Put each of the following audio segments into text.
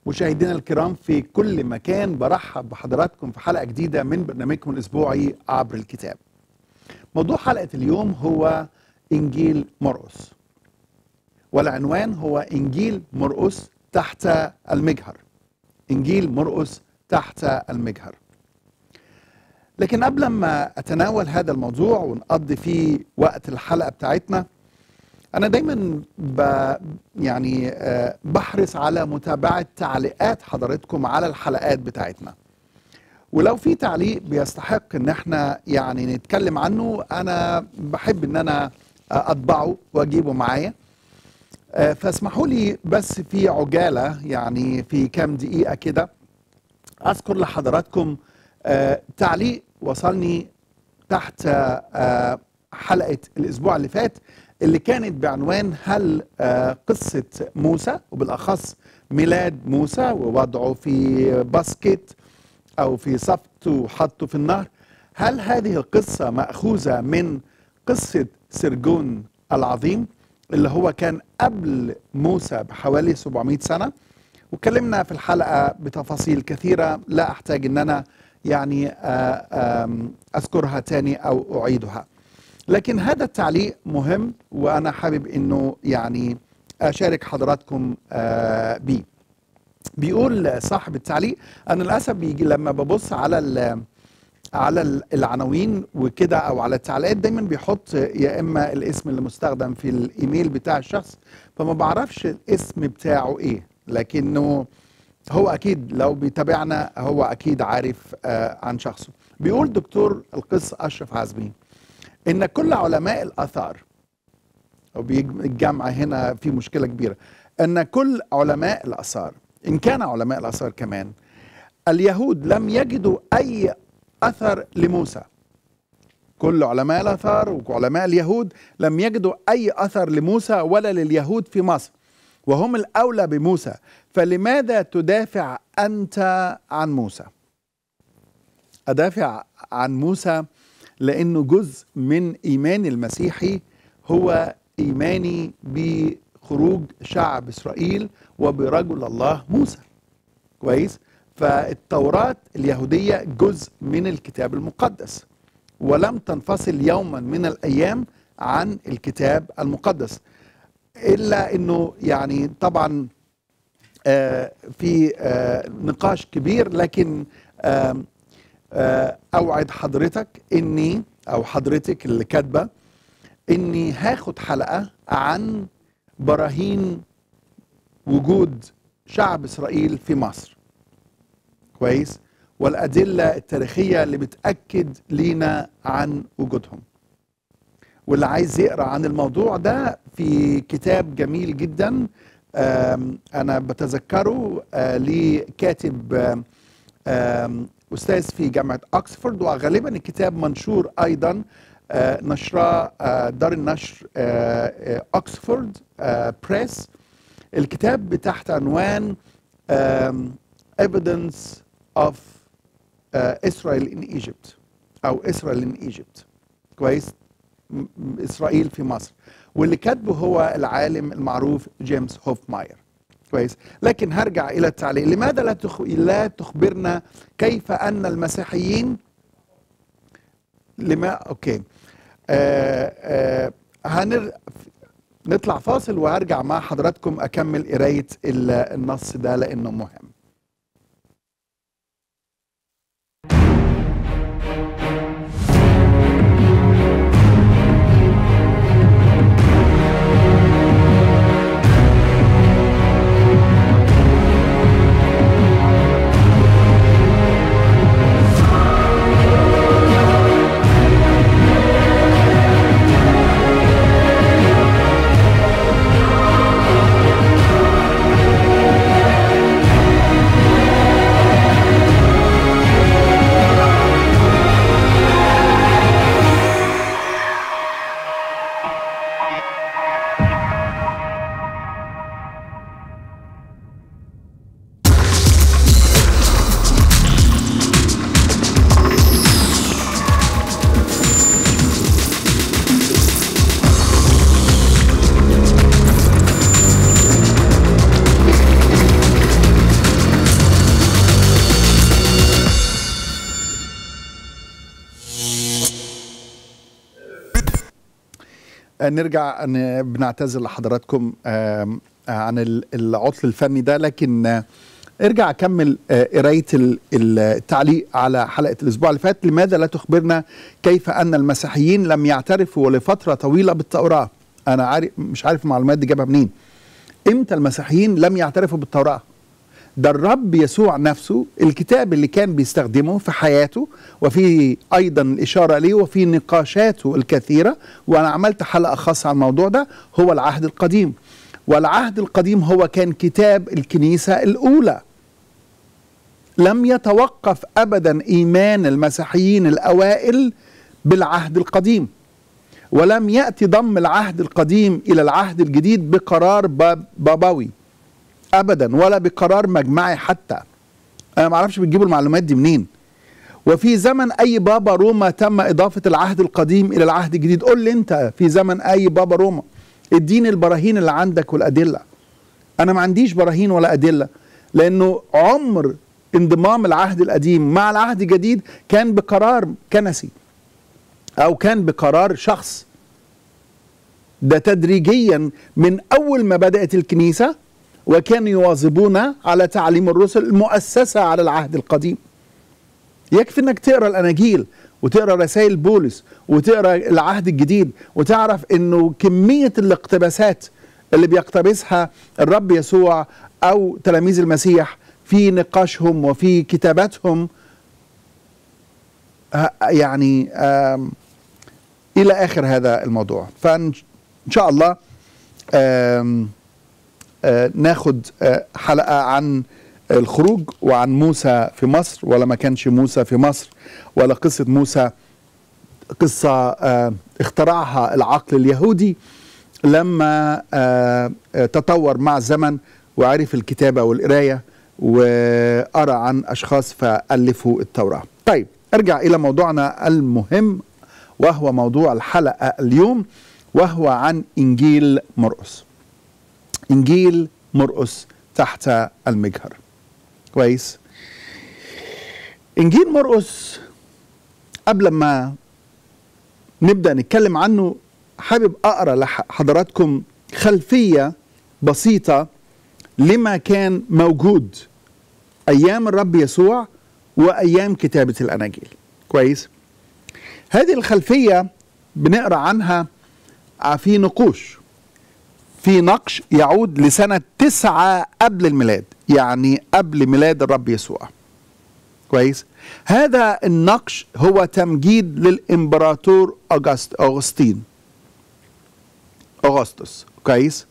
مشاهدينا الكرام في كل مكان برحب بحضراتكم في حلقة جديدة من برنامجكم الأسبوعي عبر الكتاب موضوع حلقة اليوم هو إنجيل مرقس والعنوان هو إنجيل مرقس تحت المجهر إنجيل مرقس تحت المجهر لكن قبل ما أتناول هذا الموضوع ونقضي فيه وقت الحلقة بتاعتنا أنا دايما ب يعني آه، بحرص على متابعة تعليقات حضراتكم على الحلقات بتاعتنا ولو في تعليق بيستحق ان احنا يعني نتكلم عنه انا بحب ان انا آه، اطبعه واجيبه معايا آه، فاسمحوا لي بس في عجالة يعني في كام دقيقة كده اذكر لحضراتكم آه، تعليق وصلني تحت آه، حلقة الاسبوع اللي فات اللي كانت بعنوان هل آه، قصة موسى وبالاخص ميلاد موسى ووضعه في باسكت او في صفت وحطه في النهر هل هذه القصة مأخوذة من قصة سرجون العظيم اللي هو كان قبل موسى بحوالي 700 سنة واتكلمنا في الحلقة بتفاصيل كثيرة لا أحتاج أن أنا يعني آه، آم، أذكرها تاني أو أعيدها لكن هذا التعليق مهم وأنا حابب أنه يعني أشارك حضراتكم آه، بيه بيقول صاحب التعليق انا للاسف بيجي لما ببص على ال- على ال- العناوين وكده او على التعليقات دايما بيحط يا اما الاسم اللي مستخدم في الايميل بتاع الشخص فما بعرفش الاسم بتاعه ايه لكنه هو اكيد لو بيتابعنا هو اكيد عارف آه، عن شخصه بيقول دكتور القس اشرف عزمي ان كل علماء الاثار وبالجامعة هنا في مشكلة كبيرة أن كل علماء الآثار إن كان علماء الآثار كمان اليهود لم يجدوا أي أثر لموسى كل علماء الآثار وعلماء اليهود لم يجدوا أي أثر لموسى ولا لليهود في مصر وهم الأولى بموسى فلماذا تدافع أنت عن موسى أدافع عن موسى لأنه جزء من إيماني المسيحي هو إيماني بخروج شعب إسرائيل وبرجل الله موسى كويس فالتوراة اليهودية جزء من الكتاب المقدس ولم تنفصل يوما من الأيام عن الكتاب المقدس إلا أنه يعني طبعا آه، في آه، نقاش كبير لكن آم، آه، اوعد حضرتك اني او حضرتك اللي كاتبه اني هاخد حلقه عن براهين وجود شعب اسرائيل في مصر كويس والادله التاريخيه اللي بتاكد لينا عن وجودهم واللي عايز يقرا عن الموضوع ده في كتاب جميل جدا آم، انا بتذكره آه، لكاتب آم، آم، استاذ في جامعه اوكسفورد وغالبا الكتاب منشور ايضا آه، نشراه آه، دار النشر آه، آه، اوكسفورد آه، بريس الكتاب تحت عنوان آم، evidence of آه، Israel in Egypt او Israel in Egypt كويس م- م- اسرائيل في مصر واللي كاتبه هو العالم المعروف جيمس هوفماير كويس لكن هرجع الى التعليق لماذا لا تخ... لا تخبرنا كيف ان المسيحيين لما اوكي آه آه هنر... نطلع فاصل وهرجع مع حضراتكم اكمل قرايه ال- النص ده لانه مهم نرجع ن- بنعتذر لحضراتكم آم، عن ال- العطل الفني ده لكن آه، ارجع اكمل آه، قرايه ال- ال- التعليق على حلقه الاسبوع اللي فات لماذا لا تخبرنا كيف ان المسيحيين لم يعترفوا لفتره طويله بالتوراه انا عارف مش عارف المعلومات دي جابها منين امتى المسيحيين لم يعترفوا بالتوراه ده الرب يسوع نفسه الكتاب اللي كان بيستخدمه في حياته وفي ايضا الاشاره ليه وفي نقاشاته الكثيره وانا عملت حلقه خاصه عن الموضوع ده هو العهد القديم والعهد القديم هو كان كتاب الكنيسه الاولى لم يتوقف ابدا ايمان المسيحيين الاوائل بالعهد القديم ولم ياتي ضم العهد القديم الى العهد الجديد بقرار باب- بابوي ابدا ولا بقرار مجمعي حتى انا ما اعرفش بتجيبوا المعلومات دي منين وفي زمن اي بابا روما تم اضافه العهد القديم الى العهد الجديد قول لي انت في زمن اي بابا روما اديني البراهين اللي عندك والادله انا ما عنديش براهين ولا ادله لانه عمر انضمام العهد القديم مع العهد الجديد كان بقرار كنسي او كان بقرار شخص ده تدريجيا من اول ما بدات الكنيسه وكانوا يواظبون على تعليم الرسل المؤسسه على العهد القديم يكفي انك تقرا الاناجيل وتقرا رسائل بولس وتقرا العهد الجديد وتعرف انه كميه الاقتباسات اللي بيقتبسها الرب يسوع او تلاميذ المسيح في نقاشهم وفي كتاباتهم آه، يعني آم، الى اخر هذا الموضوع فان شاء الله آم، آه، ناخد آه، حلقه عن الخروج وعن موسى في مصر ولا ما كانش موسى في مصر ولا قصه موسى قصه آه، اخترعها العقل اليهودي لما آه، آه، تطور مع الزمن وعرف الكتابه والقرايه وقرا عن اشخاص فالفوا التوراه. طيب ارجع الى موضوعنا المهم وهو موضوع الحلقه اليوم وهو عن انجيل مرقس. انجيل مرقس تحت المجهر. كويس؟ انجيل مرقس قبل ما نبدا نتكلم عنه حابب اقرا لحضراتكم خلفيه بسيطه لما كان موجود ايام الرب يسوع وايام كتابه الاناجيل كويس هذه الخلفيه بنقرا عنها في نقوش في نقش يعود لسنه تسعة قبل الميلاد يعني قبل ميلاد الرب يسوع كويس هذا النقش هو تمجيد للامبراطور أغسط أغسطين أغسطس كويس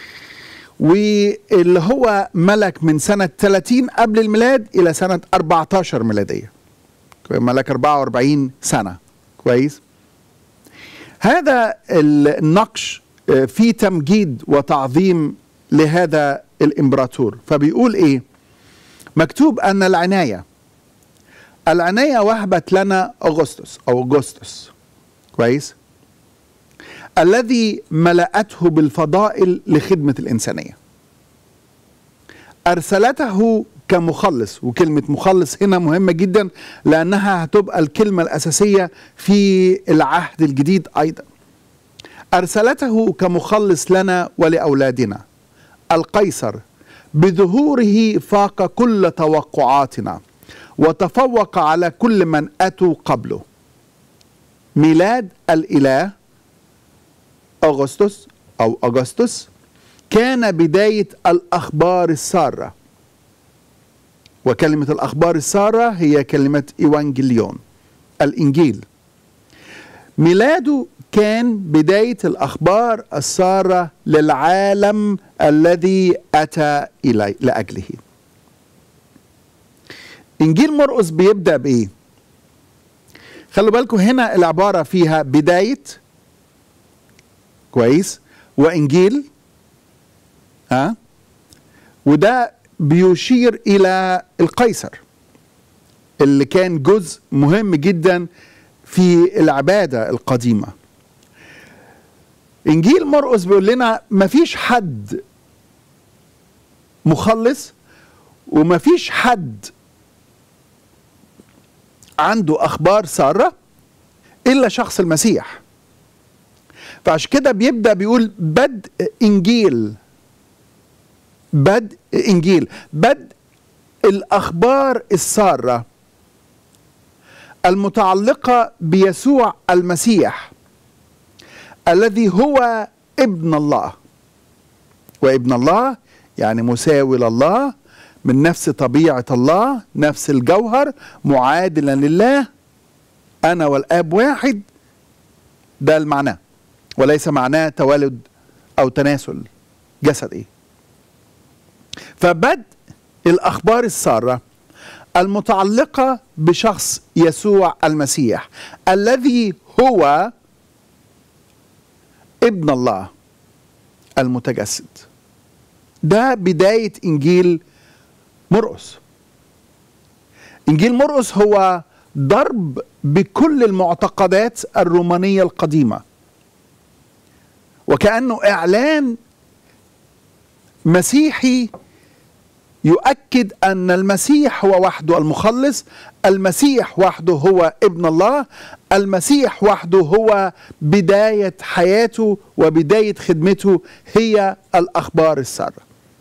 واللي هو ملك من سنة 30 قبل الميلاد إلى سنة 14 ميلادية ملك 44 سنة كويس هذا النقش آه، فيه تمجيد وتعظيم لهذا الامبراطور فبيقول ايه مكتوب ان العنايه العنايه وهبت لنا اغسطس او اغسطس كويس الذي ملأته بالفضائل لخدمة الإنسانية أرسلته كمخلص وكلمة مخلص هنا مهمة جدا لأنها هتبقى الكلمة الأساسية في العهد الجديد أيضا أرسلته كمخلص لنا ولأولادنا القيصر بظهوره فاق كل توقعاتنا وتفوق على كل من أتوا قبله ميلاد الإله أغسطس أو أغسطس كان بداية الأخبار السارة وكلمة الأخبار السارة هي كلمة إيوانجليون الإنجيل ميلاده كان بداية الأخبار السارة للعالم الذي أتى إلي لأجله إنجيل مرقس بيبدأ بإيه؟ خلوا بالكم هنا العبارة فيها بداية كويس وإنجيل ها وده بيشير إلى القيصر اللي كان جزء مهم جدا في العبادة القديمة إنجيل مرقس بيقول لنا مفيش حد مخلص ومفيش حد عنده أخبار سارة إلا شخص المسيح فعشان كده بيبدا بيقول بدء انجيل بدء انجيل بدء الاخبار الساره المتعلقه بيسوع المسيح الذي هو ابن الله وابن الله يعني مساوي لله من نفس طبيعه الله نفس الجوهر معادلا لله انا والاب واحد ده المعنى وليس معناه توالد او تناسل جسد ايه فبدء الاخبار الساره المتعلقه بشخص يسوع المسيح الذي هو ابن الله المتجسد ده بدايه انجيل مرقس انجيل مرقس هو ضرب بكل المعتقدات الرومانيه القديمه وكانه اعلان مسيحي يؤكد ان المسيح هو وحده المخلص المسيح وحده هو ابن الله المسيح وحده هو بدايه حياته وبدايه خدمته هي الاخبار الساره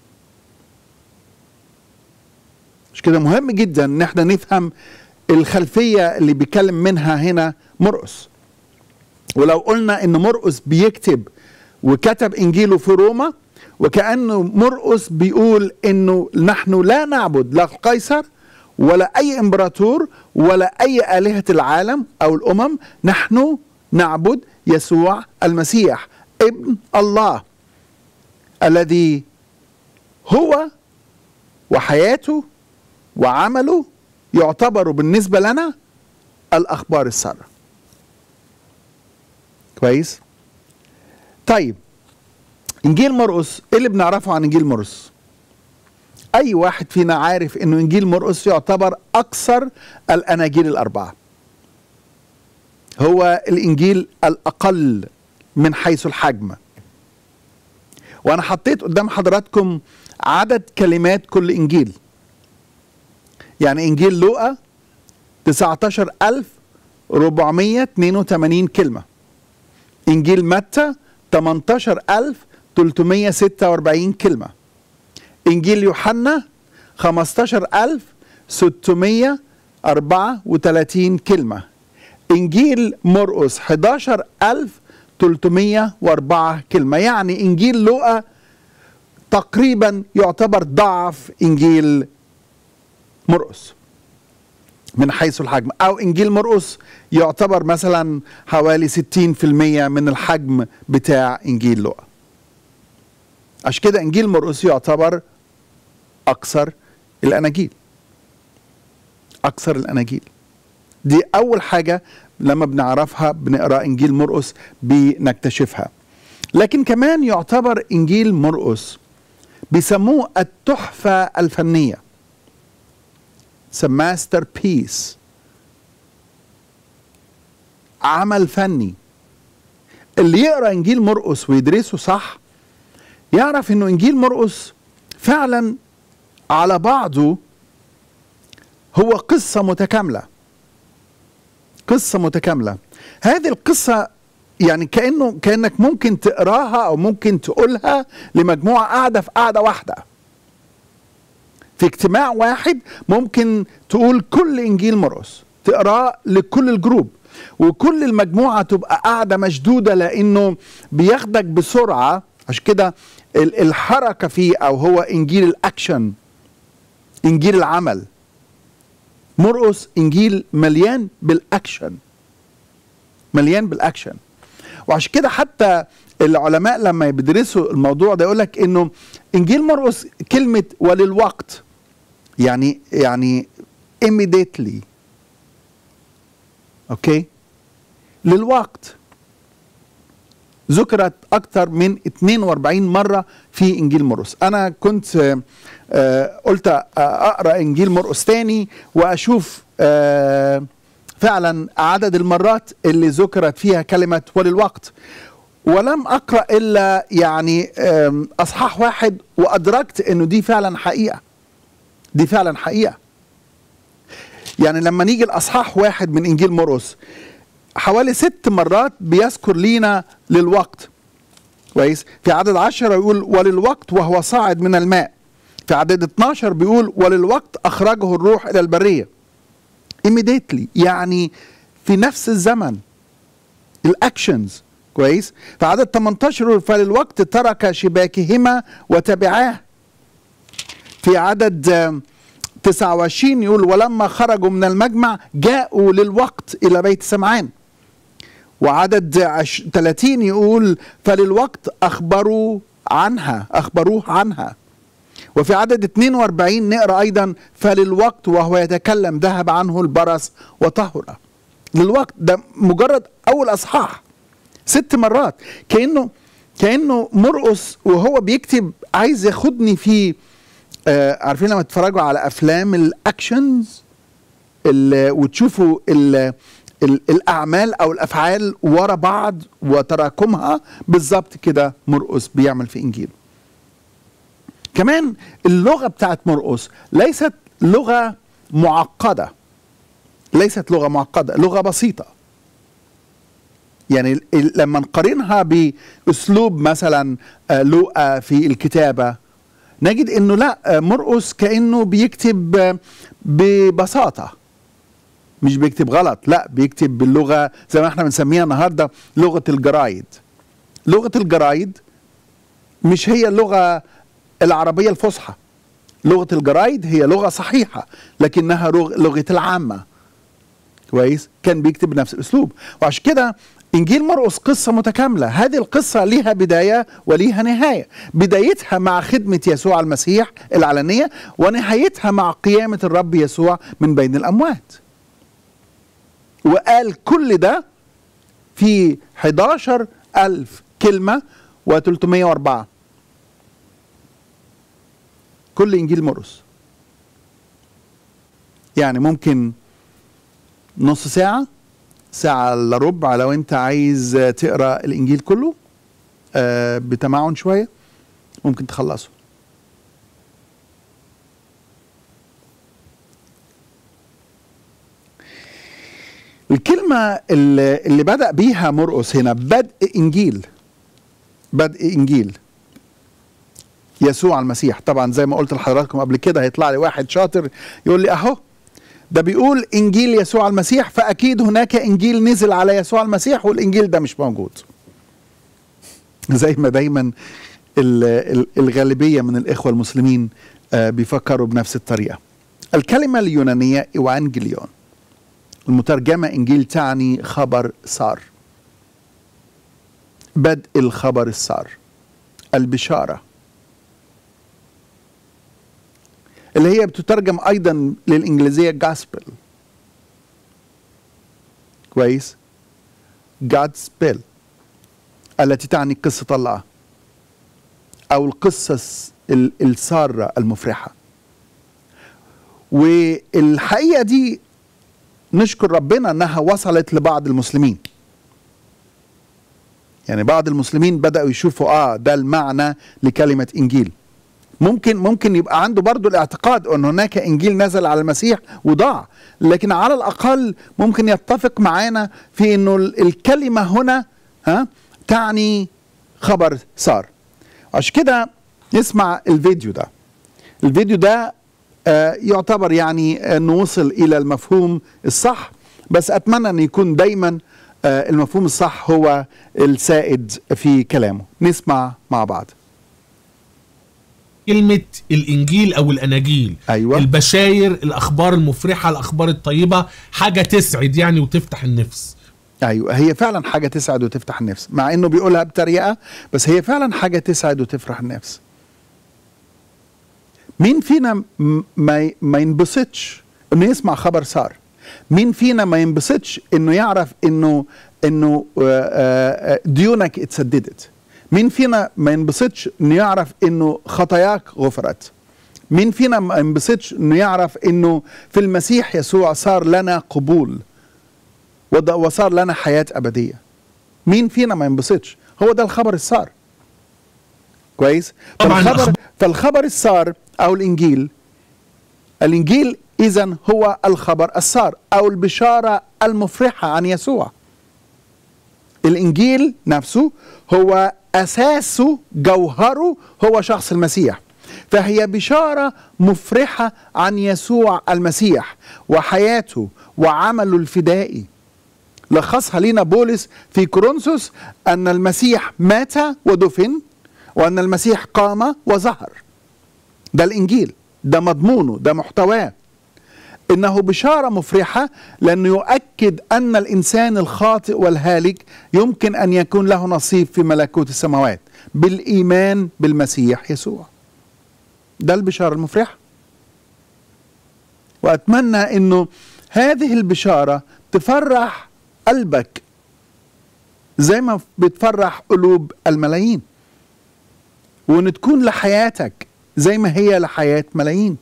مش كده مهم جدا ان احنا نفهم الخلفيه اللي بيتكلم منها هنا مرقس ولو قلنا ان مرقس بيكتب وكتب انجيله في روما وكانه مرقس بيقول انه نحن لا نعبد لا قيصر ولا اي امبراطور ولا اي الهه العالم او الامم نحن نعبد يسوع المسيح ابن الله الذي هو وحياته وعمله يعتبر بالنسبه لنا الاخبار الساره كويس طيب انجيل مرقس ايه اللي بنعرفه عن انجيل مرقس اي واحد فينا عارف انه انجيل مرقس يعتبر اكثر الاناجيل الاربعه هو الانجيل الاقل من حيث الحجم وانا حطيت قدام حضراتكم عدد كلمات كل انجيل يعني انجيل لوقا 19482 كلمه انجيل متى 18346 كلمه انجيل يوحنا 15634 كلمه انجيل مرقس 11304 كلمه يعني انجيل لوقا تقريبا يعتبر ضعف انجيل مرقس من حيث الحجم او انجيل مرقس يعتبر مثلا حوالي 60% من الحجم بتاع انجيل لوقا عشان كده انجيل مرقس يعتبر اكثر الاناجيل اكثر الاناجيل دي اول حاجه لما بنعرفها بنقرا انجيل مرقس بنكتشفها لكن كمان يعتبر انجيل مرقس بيسموه التحفه الفنيه ماستر بيس عمل فني اللي يقرا انجيل مرقس ويدرسه صح يعرف انه انجيل مرقس فعلا على بعضه هو قصه متكامله قصه متكامله هذه القصه يعني كانه كانك ممكن تقراها او ممكن تقولها لمجموعه قاعده في قاعده واحده في اجتماع واحد ممكن تقول كل انجيل مرقس تقراه لكل الجروب وكل المجموعه تبقى قاعده مشدوده لانه بياخدك بسرعه عشان كده الحركه فيه او هو انجيل الاكشن انجيل العمل مرقس انجيل مليان بالاكشن مليان بالاكشن وعشان كده حتى العلماء لما بيدرسوا الموضوع ده يقول لك انه انجيل مرقس كلمه وللوقت يعني يعني immediately اوكي للوقت ذكرت اكثر من 42 مره في انجيل مرقس انا كنت آه قلت اقرا انجيل مرقس تاني واشوف آه فعلا عدد المرات اللي ذكرت فيها كلمه وللوقت ولم اقرا الا يعني اصحاح واحد وادركت انه دي فعلا حقيقه دي فعلا حقيقه يعني لما نيجي الاصحاح واحد من انجيل مرقس حوالي ست مرات بيذكر لينا للوقت كويس في عدد عشرة يقول وللوقت وهو صاعد من الماء في عدد 12 بيقول وللوقت أخرجه الروح إلى البرية immediately يعني في نفس الزمن الاكشنز كويس في عدد 18 يقول فللوقت ترك شباكهما وتبعاه في عدد آم، 29 يقول ولما خرجوا من المجمع جاءوا للوقت إلى بيت سمعان وعدد عش- 30 يقول فللوقت أخبروا عنها أخبروه عنها وفي عدد 42 نقرأ أيضا فللوقت وهو يتكلم ذهب عنه البرص وطهر للوقت ده مجرد أول أصحاح ست مرات كأنه كأنه مرقس وهو بيكتب عايز ياخدني في آه عارفين لما تتفرجوا على أفلام الأكشنز ال- وتشوفوا ال ال الاعمال او الافعال ورا بعض وتراكمها بالظبط كده مرقس بيعمل في انجيله كمان اللغه بتاعت مرقس ليست لغه معقده ليست لغه معقده لغه بسيطه يعني ال- ال- لما نقارنها باسلوب مثلا آه، لوقا في الكتابه نجد انه لا آه، مرقس كانه بيكتب آه، ببساطه مش بيكتب غلط لا بيكتب باللغه زي ما احنا بنسميها النهارده لغه الجرايد لغه الجرايد مش هي اللغه العربيه الفصحى لغه الجرايد هي لغه صحيحه لكنها لغ- لغه العامه كويس كان بيكتب بنفس الاسلوب وعشان كده انجيل مرقس قصه متكامله هذه القصه ليها بدايه وليها نهايه بدايتها مع خدمه يسوع المسيح العلنيه ونهايتها مع قيامه الرب يسوع من بين الاموات وقال كل ده في 11 ألف كلمة و304 كل إنجيل مرقس يعني ممكن نص ساعة ساعة إلا ربع لو أنت عايز تقرأ الإنجيل كله آه، بتمعن شوية ممكن تخلصه الكلمة اللي, اللي بدأ بيها مرقس هنا بدء إنجيل بدء إنجيل يسوع المسيح طبعا زي ما قلت لحضراتكم قبل كده هيطلع لي واحد شاطر يقول لي أهو ده بيقول إنجيل يسوع المسيح فأكيد هناك إنجيل نزل على يسوع المسيح والإنجيل ده مش موجود زي ما دايما ال- ال- الغالبية من الإخوة المسلمين آه، بيفكروا بنفس الطريقة الكلمة اليونانية إيوانجليون المترجمة إنجيل تعني خبر صار بدء الخبر السار البشارة اللي هي بتترجم أيضا للإنجليزية جاسبل كويس جادسبل التي تعني قصة الله أو القصة الس- ال- السارة المفرحة والحقيقة دي نشكر ربنا انها وصلت لبعض المسلمين يعني بعض المسلمين بدأوا يشوفوا اه ده المعنى لكلمة انجيل ممكن ممكن يبقى عنده برضو الاعتقاد ان هناك انجيل نزل على المسيح وضاع لكن على الاقل ممكن يتفق معانا في انه ال- الكلمة هنا ها تعني خبر صار عشان كده نسمع الفيديو ده الفيديو ده آه، يعتبر يعني انه وصل الى المفهوم الصح بس اتمنى ان يكون دايما آه، المفهوم الصح هو السائد في كلامه نسمع مع بعض كلمة الإنجيل أو الأناجيل أيوة. البشاير الأخبار المفرحة الأخبار الطيبة حاجة تسعد يعني وتفتح النفس ايوه هي فعلا حاجه تسعد وتفتح النفس مع انه بيقولها بطريقه بس هي فعلا حاجه تسعد وتفرح النفس مين فينا م- ما ي- ما ينبسطش انه يسمع خبر صار مين فينا ما ينبسطش انه يعرف انه انه آه، آه، ديونك اتسددت مين فينا ما ينبسطش انه يعرف انه خطاياك غفرت مين فينا ما ينبسطش انه يعرف انه في المسيح يسوع صار لنا قبول وده- وصار لنا حياة أبدية مين فينا ما ينبسطش هو ده الخبر السار كويس طبعاً فالخبر, الأخبار- فالخبر السار أو الإنجيل الإنجيل إذا هو الخبر السار أو البشارة المفرحة عن يسوع الانجيل نفسه هو اساسه جوهره هو شخص المسيح فهي بشاره مفرحه عن يسوع المسيح وحياته وعمله الفدائي لخصها لنا بولس في كورنثوس ان المسيح مات ودفن وان المسيح قام وظهر ده الانجيل ده مضمونه ده محتواه انه بشاره مفرحه لانه يؤكد ان الانسان الخاطئ والهالك يمكن ان يكون له نصيب في ملكوت السماوات بالايمان بالمسيح يسوع ده البشاره المفرحه واتمنى انه هذه البشاره تفرح قلبك زي ما بتفرح قلوب الملايين وان تكون لحياتك زي ما هي لحياه ملايين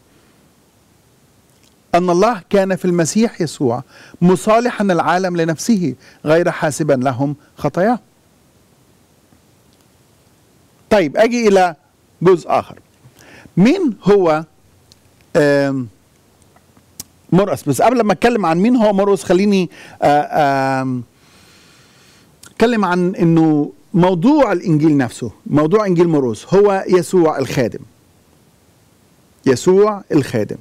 أن الله كان في المسيح يسوع مصالحا العالم لنفسه غير حاسبا لهم خطاياه طيب أجي إلى جزء آخر مين هو آم مرقس بس قبل ما أتكلم عن مين هو مرقس خليني أتكلم عن أنه موضوع الإنجيل نفسه موضوع إنجيل مرقس هو يسوع الخادم يسوع الخادم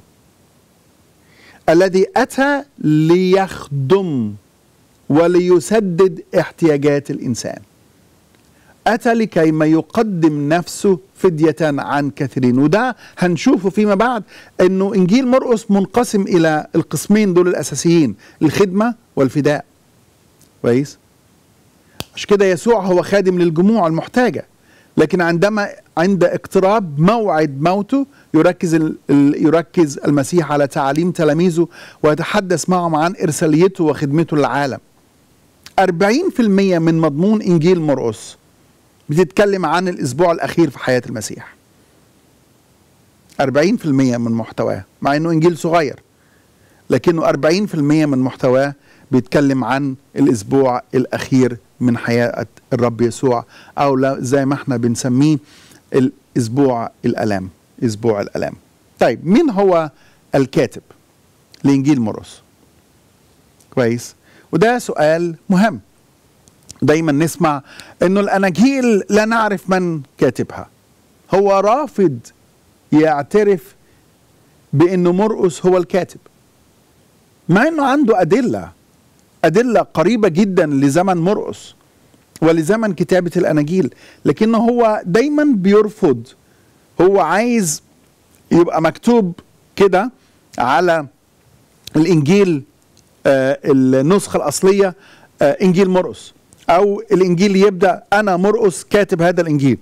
الذي اتى ليخدم وليسدد احتياجات الانسان اتى لكي ما يقدم نفسه فديه عن كثيرين وده هنشوفه فيما بعد انه انجيل مرقس منقسم الى القسمين دول الاساسيين الخدمه والفداء كويس عشان كده يسوع هو خادم للجموع المحتاجه لكن عندما عند اقتراب موعد موته يركز ال يركز المسيح على تعاليم تلاميذه ويتحدث معهم عن ارساليته وخدمته للعالم 40% من مضمون انجيل مرقس بتتكلم عن الاسبوع الاخير في حياه المسيح 40% من محتواه مع انه انجيل صغير لكنه 40% من محتواه بيتكلم عن الاسبوع الاخير من حياه الرب يسوع او زي ما احنا بنسميه الاسبوع الالام اسبوع الالام طيب مين هو الكاتب لانجيل مرقس كويس وده سؤال مهم دايما نسمع انه الاناجيل لا نعرف من كاتبها هو رافض يعترف بانه مرقس هو الكاتب مع انه عنده ادله ادله قريبه جدا لزمن مرقس ولزمن كتابه الاناجيل لكنه هو دايما بيرفض هو عايز يبقى مكتوب كده على الانجيل آه النسخه الاصليه آه انجيل مرقس او الانجيل يبدا انا مرقس كاتب هذا الانجيل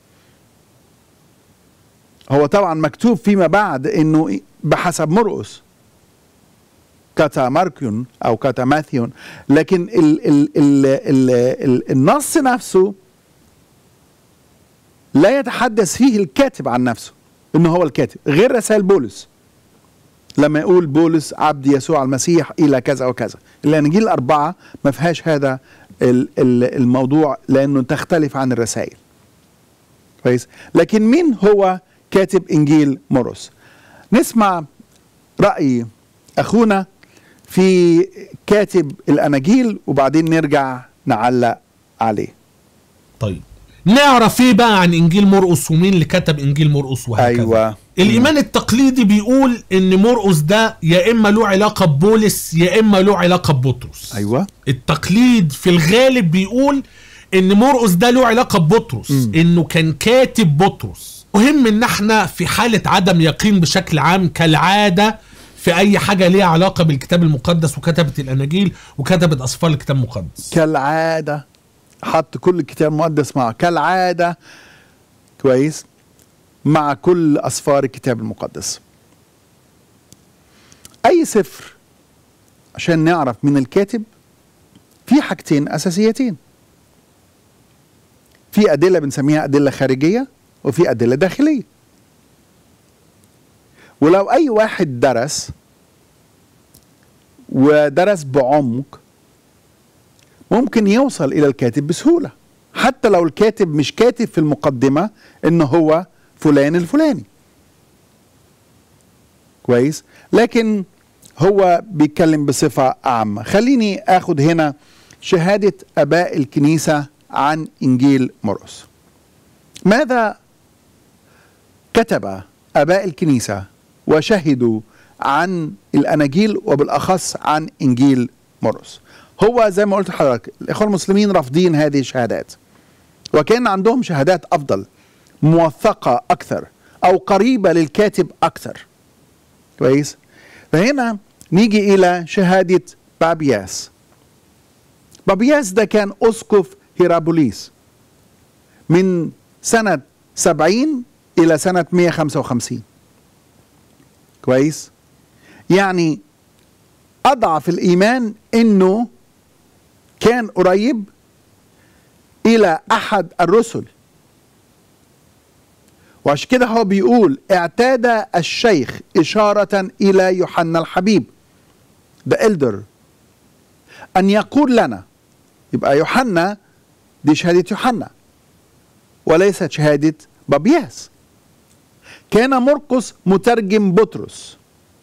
هو طبعا مكتوب فيما بعد انه بحسب مرقس كتا ماركيون او كتا ماثيون لكن ال ال ال ال ال النص نفسه لا يتحدث فيه الكاتب عن نفسه انه هو الكاتب غير رسائل بولس لما يقول بولس عبد يسوع المسيح الى كذا وكذا الاناجيل الاربعه ما فيهاش هذا الموضوع لانه تختلف عن الرسائل كويس لكن مين هو كاتب انجيل مرقس نسمع راي اخونا في كاتب الاناجيل وبعدين نرجع نعلق عليه طيب نعرف ايه بقى عن انجيل مرقس ومين اللي كتب انجيل مرقس وهكذا ايوه الايمان التقليدي بيقول ان مرقس ده يا اما له علاقه ببولس يا اما له علاقه ببطرس ايوه التقليد في الغالب بيقول ان مرقس ده له علاقه ببطرس مم. انه كان كاتب بطرس مهم ان احنا في حاله عدم يقين بشكل عام كالعاده في اي حاجه ليها علاقه بالكتاب المقدس وكتبه الاناجيل وكتبه اسفار الكتاب المقدس كالعاده حط كل الكتاب المقدس معه كالعاده كويس مع كل اسفار الكتاب المقدس اي سفر عشان نعرف من الكاتب في حاجتين اساسيتين في ادله بنسميها ادله خارجيه وفي ادله داخليه ولو اي واحد درس ودرس بعمق ممكن يوصل الى الكاتب بسهوله حتى لو الكاتب مش كاتب في المقدمه ان هو فلان الفلاني كويس لكن هو بيتكلم بصفه عامه خليني اخد هنا شهادة آباء الكنيسة عن إنجيل مرقس ماذا كتب آباء الكنيسة وشهدوا عن الأناجيل وبالأخص عن إنجيل مرقس هو زي ما قلت لحضرتك الإخوة المسلمين رافضين هذه الشهادات وكان عندهم شهادات أفضل موثقة أكثر أو قريبة للكاتب أكثر كويس فهنا نيجي إلى شهادة بابياس بابياس ده كان أسقف هيرابوليس من سنة 70 إلى سنة 155 كويس يعني أضعف الإيمان إنه كان قريب إلى أحد الرسل وعشان كده هو بيقول اعتاد الشيخ إشارة إلى يوحنا الحبيب the elder أن يقول لنا يبقى يوحنا دي شهادة يوحنا وليست شهادة بابياس كان مرقس مترجم بطرس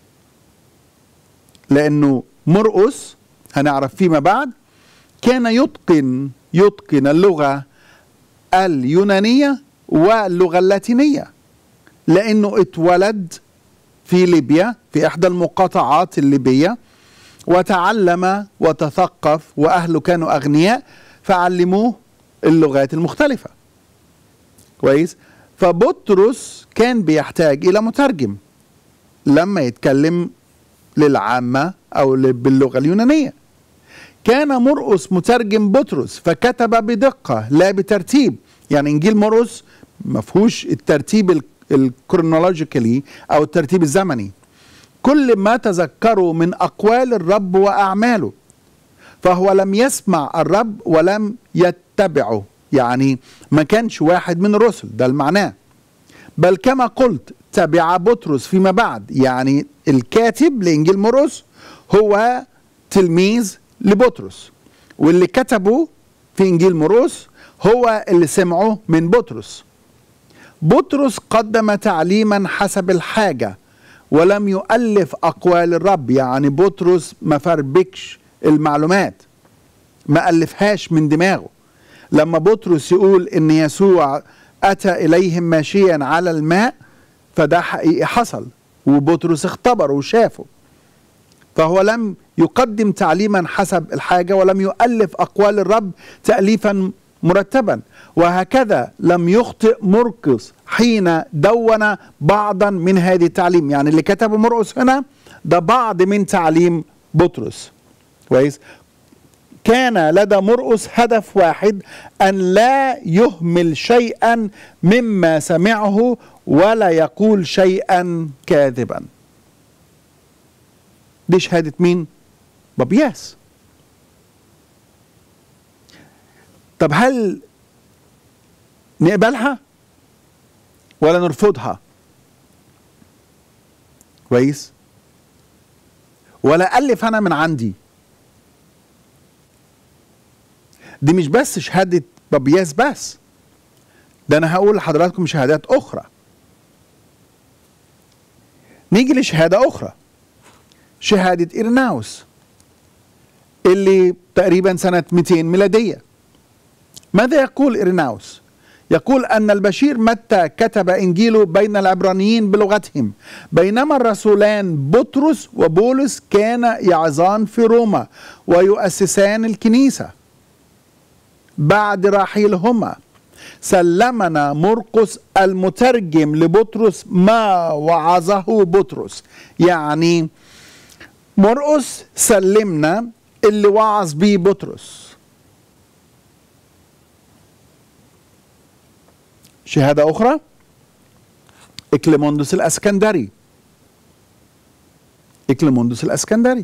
لأنه مرقس هنعرف فيما بعد كان يتقن يتقن اللغة اليونانية واللغة اللاتينية لأنه اتولد في ليبيا في إحدى المقاطعات الليبية وتعلم وتثقف وأهله كانوا أغنياء فعلموه اللغات المختلفة كويس فبطرس كان بيحتاج إلى مترجم لما يتكلم للعامة أو باللغة اليونانية كان مرقس مترجم بطرس فكتب بدقة لا بترتيب يعني إنجيل مرقس ما فيهوش الترتيب الكرونولوجيكالي أو الترتيب الزمني كل ما تذكروا من أقوال الرب وأعماله فهو لم يسمع الرب ولم يتبعه يعني ما كانش واحد من الرسل ده المعناه بل كما قلت تبع بطرس فيما بعد يعني الكاتب لإنجيل مرقس هو تلميذ لبطرس واللي كتبه في إنجيل مرقس هو اللي سمعه من بطرس بطرس قدم تعليما حسب الحاجة ولم يؤلف أقوال الرب يعني بطرس ما فربكش المعلومات ما ألفهاش من دماغه لما بطرس يقول إن يسوع أتى إليهم ماشيا على الماء فده حقيقي حصل وبطرس اختبره وشافه فهو لم يقدم تعليما حسب الحاجة ولم يؤلف أقوال الرب تأليفا مرتبا وهكذا لم يخطئ مرقس حين دون بعضا من هذه التعليم يعني اللي كتبه مرقس هنا ده بعض من تعليم بطرس كويس كان لدى مرقس هدف واحد ان لا يهمل شيئا مما سمعه ولا يقول شيئا كاذبا دي شهاده مين بابياس طب هل نقبلها ولا نرفضها كويس ولا الف انا من عندي دي مش بس شهاده بابياس بس ده انا هقول لحضراتكم شهادات اخرى نيجي لشهاده اخرى شهاده ايرناوس اللي تقريبا سنه 200 ميلاديه ماذا يقول إرناوس؟ يقول أن البشير متى كتب إنجيله بين العبرانيين بلغتهم بينما الرسولان بطرس وبولس كان يعظان في روما ويؤسسان الكنيسة بعد رحيلهما سلمنا مرقس المترجم لبطرس ما وعظه بطرس يعني مرقس سلمنا اللي وعظ بيه بطرس شهادة أخرى إكليموندوس الأسكندري إكليموندوس الأسكندري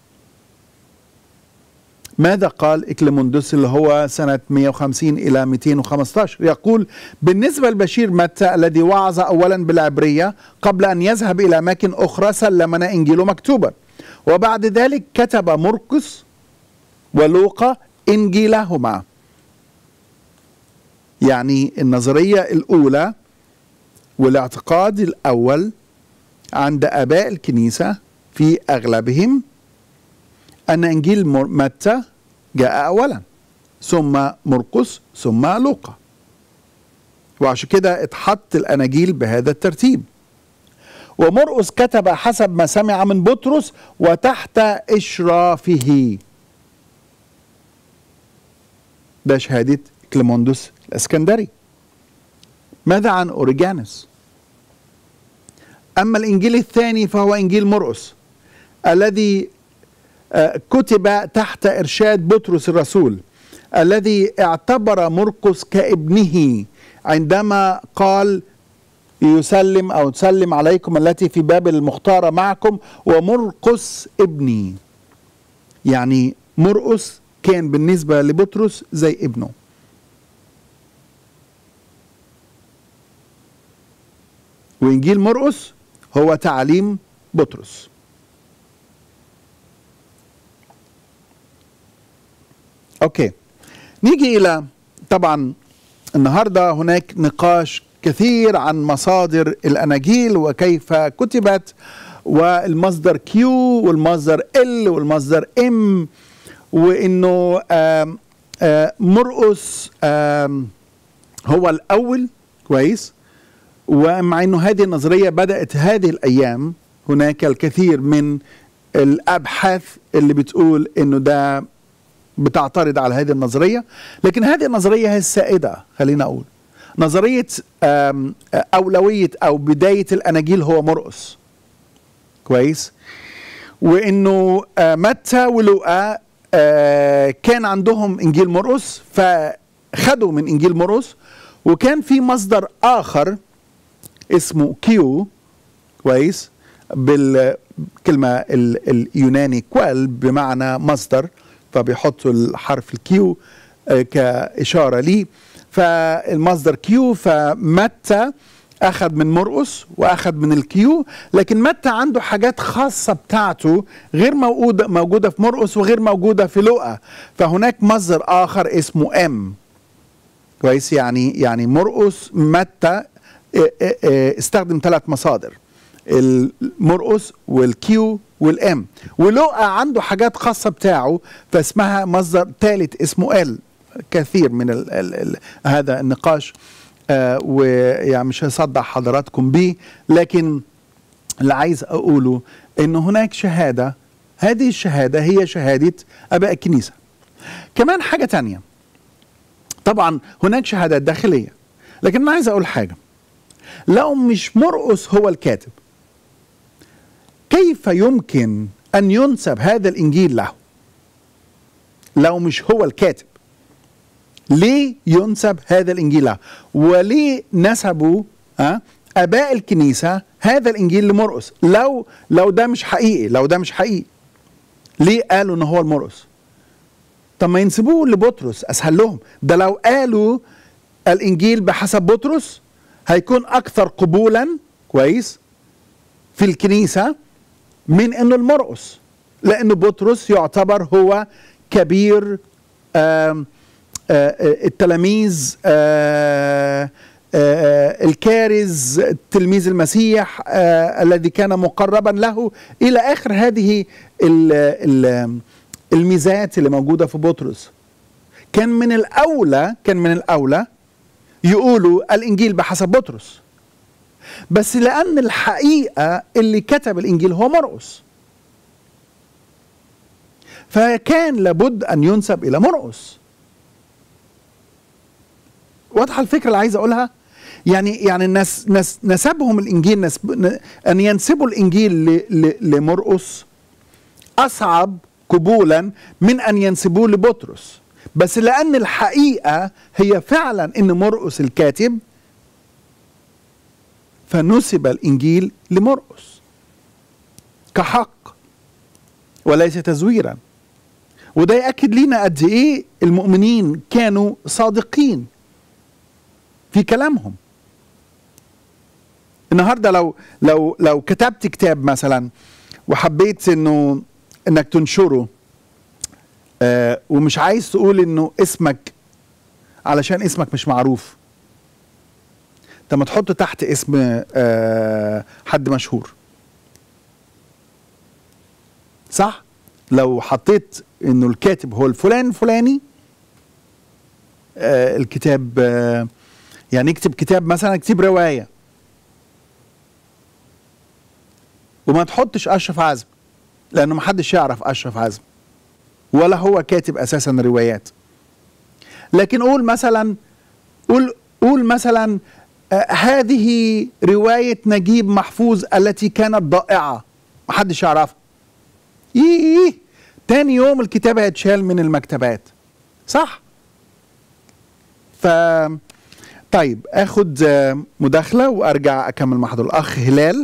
ماذا قال إكليموندوس اللي هو سنة 150 إلى 215 يقول بالنسبة لبشير متى الذي وعظ أولا بالعبرية قبل أن يذهب إلى أماكن أخرى سلمنا إنجيله مكتوبا وبعد ذلك كتب مرقس ولوقا إنجيلهما يعني النظرية الأولى والاعتقاد الأول عند آباء الكنيسة في أغلبهم أن إنجيل متى جاء اولا ثم مرقس ثم لوقا وعشان كده اتحط الاناجيل بهذا الترتيب ومرقس كتب حسب ما سمع من بطرس وتحت اشرافه ده شهاده كليموندوس الاسكندري ماذا عن اوريجانوس اما الانجيل الثاني فهو انجيل مرقس الذي آه، كتب تحت ارشاد بطرس الرسول الذي اعتبر مرقس كابنه عندما قال يسلم او تسلم عليكم التي في بابل المختاره معكم ومرقس ابني يعني مرقس كان بالنسبه لبطرس زي ابنه وانجيل مرقس هو تعليم بطرس اوكي نيجي الى طبعا النهارده هناك نقاش كثير عن مصادر الاناجيل وكيف كتبت والمصدر كيو والمصدر ال والمصدر ام وانه آم آم مرقس آم هو الاول كويس ومع انه هذه النظريه بدات هذه الايام هناك الكثير من الابحاث اللي بتقول انه ده بتعترض على هذه النظريه لكن هذه النظريه هي السائده خلينا اقول نظريه آم، اولويه او بدايه الاناجيل هو مرقس كويس وانه آه، متى ولوقا آه، كان عندهم انجيل مرقس فخدوا من انجيل مرقس وكان في مصدر اخر اسمه كيو كويس بالكلمه ال- اليوناني كوال بمعنى مصدر فبيحطوا الحرف الكيو آه، كاشاره ليه فالمصدر كيو فمتى اخذ من مرقس واخذ من الكيو لكن متى عنده حاجات خاصه بتاعته غير موجوده موجوده في مرقس وغير موجوده في لوقا فهناك مصدر اخر اسمه ام كويس يعني يعني مرقس متى اه، اه، اه، استخدم ثلاث مصادر المرقس والكيو والام ولوقا عنده حاجات خاصه بتاعه فاسمها مصدر ثالث اسمه ال كثير من ال ال ال هذا النقاش آه ويعني مش هصدع حضراتكم بيه لكن اللي عايز اقوله ان هناك شهاده هذه الشهاده هي شهاده اباء الكنيسه كمان حاجه تانية طبعا هناك شهادات داخليه لكن انا عايز اقول حاجه لو مش مرقس هو الكاتب كيف يمكن ان ينسب هذا الانجيل له لو مش هو الكاتب ليه ينسب هذا الانجيل له وليه نسبوا ها اباء الكنيسه هذا الانجيل لمرقس لو لو ده مش حقيقي لو ده مش حقيقي ليه قالوا ان هو المرقس طب ما ينسبوه لبطرس اسهل لهم ده لو قالوا الانجيل بحسب بطرس هيكون اكثر قبولا كويس في الكنيسه من انه المرقس لانه بطرس يعتبر هو كبير آم آه، التلاميذ آه، آه، الكارز تلميذ المسيح آه، الذي كان مقربا له الى اخر هذه ال- ال- الميزات اللي موجوده في بطرس كان من الاولى كان من الاولى يقولوا الانجيل بحسب بطرس بس لان الحقيقه اللي كتب الانجيل هو مرقس فكان لابد ان ينسب الى مرقس واضحه الفكره اللي عايز اقولها يعني يعني الناس ناس نسبهم الانجيل نسب ن- ان ينسبوا الانجيل ل- ل- لمرقس اصعب قبولا من ان ينسبوه لبطرس بس لان الحقيقه هي فعلا ان مرقس الكاتب فنسب الانجيل لمرقس كحق وليس تزويرا وده ياكد لنا قد ايه المؤمنين كانوا صادقين في كلامهم النهارده لو لو لو كتبت كتاب مثلا وحبيت انه انك تنشره آه ومش عايز تقول انه اسمك علشان اسمك مش معروف طب ما تحط تحت اسم آه حد مشهور صح لو حطيت انه الكاتب هو الفلان الفلاني آه الكتاب آه يعني اكتب كتاب مثلا اكتب روايه وما تحطش اشرف عزم لانه ما حدش يعرف اشرف عزم ولا هو كاتب اساسا روايات لكن قول مثلا قول قول مثلا آه هذه روايه نجيب محفوظ التي كانت ضائعه ما حدش يعرفها ييه تاني يوم الكتاب هيتشال من المكتبات صح ف طيب اخد آه، مداخله وارجع اكمل مع حضرتك الاخ هلال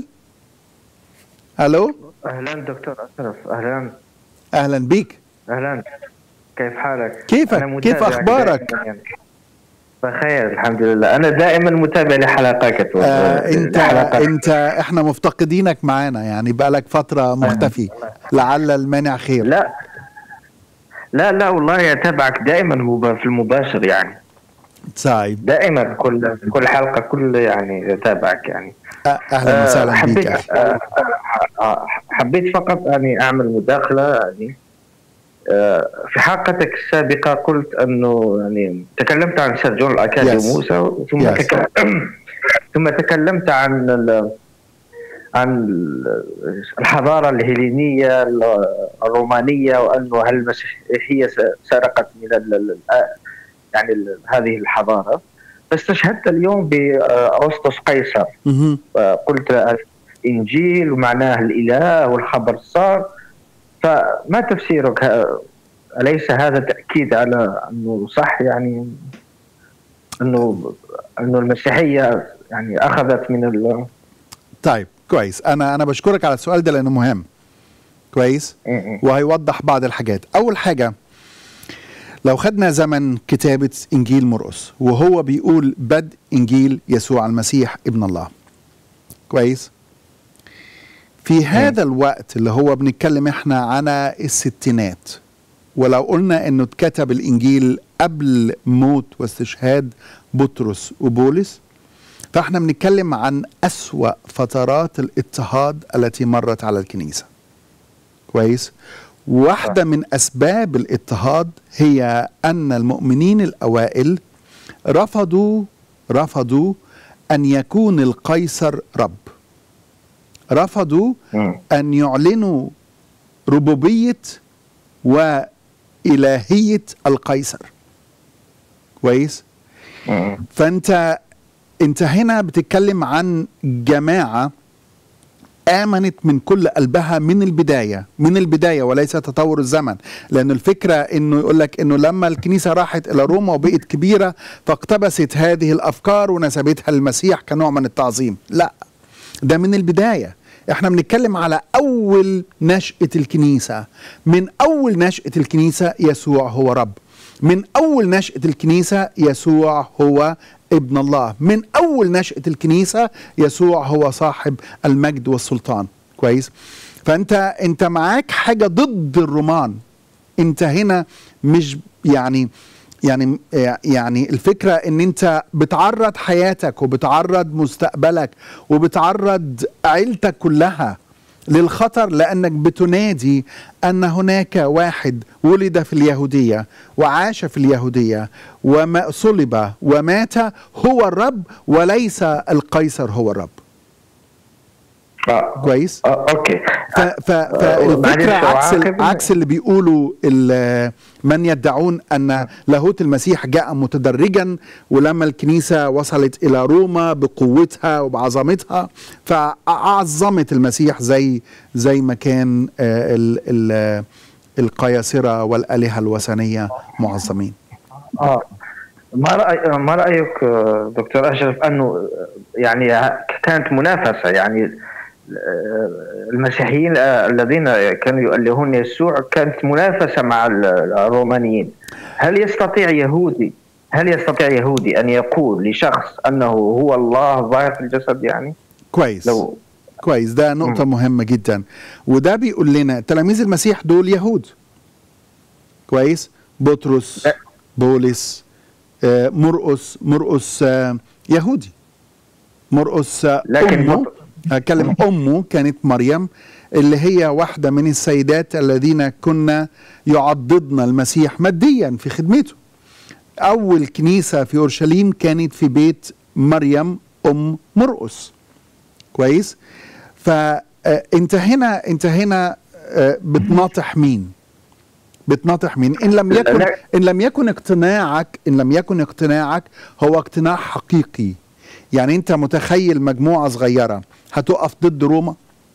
الو اهلا دكتور اشرف اهلا اهلا بيك اهلا كيف حالك؟ كيفك؟ أنا كيف متابع أخبارك؟ دائماً يعني. بخير الحمد لله انا دائما متابع لحلقاتك آه انت لحلقاتك. انت احنا مفتقدينك معانا يعني بقالك فتره مختفي لعل المانع خير لا لا لا والله اتابعك دائما مب- في المباشر يعني طيب دائما كل كل حلقه كل يعني اتابعك يعني آه، اهلا آه، وسهلا بيك حبيت أخي. آه، آه، حبيت فقط يعني اعمل مداخله يعني آه، في حلقتك السابقه قلت انه يعني تكلمت عن سير جون الاكادي Yes. موسى ثم Yes. تكلم ثم تكلمت عن ال- عن ال- الحضاره الهيلينيه ال- الرومانيه وانه هل المسيحيه س- سرقت من ال- ال- يعني ال- هذه الحضاره فاستشهدت اليوم بأرسطس قيصر مهم. قلت الانجيل ومعناه الاله والخبر صار فما تفسيرك ه- اليس هذا تاكيد على انه صح يعني انه انه المسيحيه يعني اخذت من ال طيب كويس انا انا بشكرك على السؤال ده لانه مهم كويس وهيوضح بعض الحاجات اول حاجه لو خدنا زمن كتابة إنجيل مرقس وهو بيقول بدء إنجيل يسوع المسيح ابن الله كويس في هذا الوقت اللي هو بنتكلم احنا عن الستينات ولو قلنا انه اتكتب الانجيل قبل موت واستشهاد بطرس وبولس فاحنا بنتكلم عن اسوا فترات الاضطهاد التي مرت على الكنيسه كويس واحده من اسباب الاضطهاد هي ان المؤمنين الاوائل رفضوا رفضوا ان يكون القيصر رب رفضوا ان يعلنوا ربوبيه والهيه القيصر كويس فانت انت هنا بتتكلم عن جماعه آمنت من كل قلبها من البداية من البداية وليس تطور الزمن لأن الفكرة أنه يقول لك أنه لما الكنيسة راحت إلى روما وبقت كبيرة فاقتبست هذه الأفكار ونسبتها للمسيح كنوع من التعظيم لا ده من البداية احنا بنتكلم على أول نشأة الكنيسة من أول نشأة الكنيسة يسوع هو رب من أول نشأة الكنيسة يسوع هو ابن الله من أول نشأة الكنيسة يسوع هو صاحب المجد والسلطان كويس فأنت أنت معاك حاجة ضد الرومان أنت هنا مش يعني يعني يعني الفكرة ان انت بتعرض حياتك وبتعرض مستقبلك وبتعرض عيلتك كلها للخطر لانك بتنادي ان هناك واحد ولد في اليهوديه وعاش في اليهوديه وما صلب ومات هو الرب وليس القيصر هو الرب آه. كويس آه. اوكي ف- ف- فالفكره عكس ال- عكس اللي بيقولوا ال- من يدعون ان لاهوت المسيح جاء متدرجا ولما الكنيسه وصلت الى روما بقوتها وبعظمتها فاعظمت المسيح زي زي ما كان آه، ال- ال- القياصره والالهه الوثنيه معظمين اه ما رأي ما رأيك آه، دكتور أشرف أنه آه، يعني ه- كانت منافسة يعني آه، المسيحيين آه، الذين كانوا يؤلهون يسوع كانت منافسة مع ال- الرومانيين هل يستطيع يهودي هل يستطيع يهودي أن يقول لشخص أنه هو الله ظاهر في الجسد يعني كويس لو كويس ده نقطة مم. مهمة جدا وده بيقول لنا تلاميذ المسيح دول يهود كويس بطرس لا. بولس آه، مرقس مرقس آه، يهودي مرقس آه، لكن أمه بط- أتكلم أمه كانت مريم اللي هي واحدة من السيدات الذين كنا يعضدن المسيح ماديا في خدمته أول كنيسة في أورشليم كانت في بيت مريم أم مرقس كويس فأنت هنا أنت هنا آه، بتناطح مين بتناطح مين ان لم يكن لا. ان لم يكن اقتناعك ان لم يكن اقتناعك هو اقتناع حقيقي يعني انت متخيل مجموعه صغيره هتقف ضد روما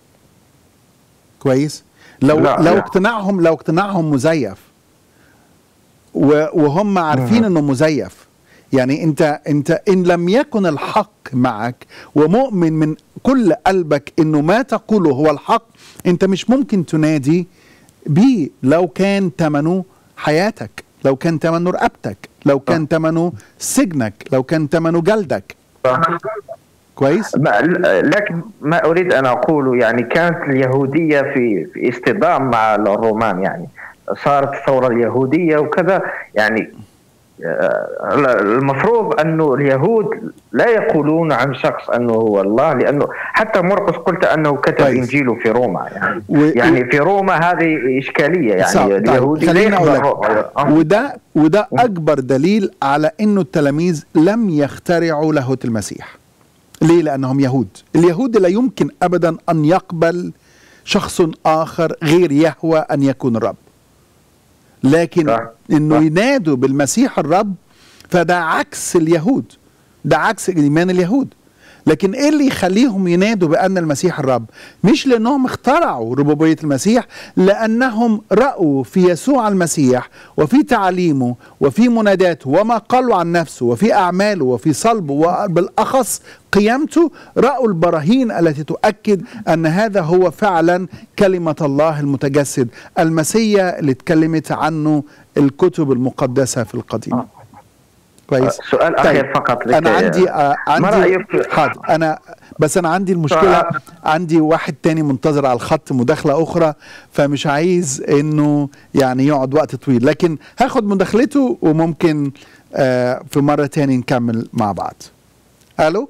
كويس لو لا، لو لا. اقتناعهم لو اقتناعهم مزيف و- وهم عارفين انه مزيف يعني انت انت ان لم يكن الحق معك ومؤمن من كل قلبك انه ما تقوله هو الحق انت مش ممكن تنادي بيه لو كان ثمنه حياتك لو كان ثمنه رقبتك لو كان ثمنه سجنك لو كان ثمنه جلدك كويس ما لكن ما اريد ان اقوله يعني كانت اليهوديه في في اصطدام مع الرومان يعني صارت الثوره اليهوديه وكذا يعني آه، المفروض انه اليهود لا يقولون عن شخص انه هو الله لانه حتى مرقس قلت انه كتب كويس. انجيله في روما يعني و- يعني في روما هذه اشكاليه صح. يعني طيب، اليهودي لا خليني اقول يقبل لك روما. آه. وده وده اكبر دليل على انه التلاميذ لم يخترعوا لاهوت المسيح ليه لانهم يهود اليهود لا يمكن ابدا ان يقبل شخص اخر غير يهوى ان يكون الرب لكن صح. انه صح. ينادوا بالمسيح الرب فده عكس اليهود ده عكس ايمان اليهود لكن ايه اللي يخليهم ينادوا بان المسيح الرب مش لانهم اخترعوا ربوبيه المسيح لانهم راوا في يسوع المسيح وفي تعليمه وفي مناداته وما قالوا عن نفسه وفي اعماله وفي صلبه وبالاخص قيامته راوا البراهين التي تؤكد ان هذا هو فعلا كلمه الله المتجسد المسيا اللي اتكلمت عنه الكتب المقدسه في القديم كويس سؤال اخير فقط لك انا عندي آه ما عندي رايك حاضر انا بس انا عندي المشكله آه. عندي واحد تاني منتظر على الخط مداخله اخرى فمش عايز انه يعني يقعد وقت طويل لكن هاخد مداخلته وممكن آه في مره تاني نكمل مع بعض الو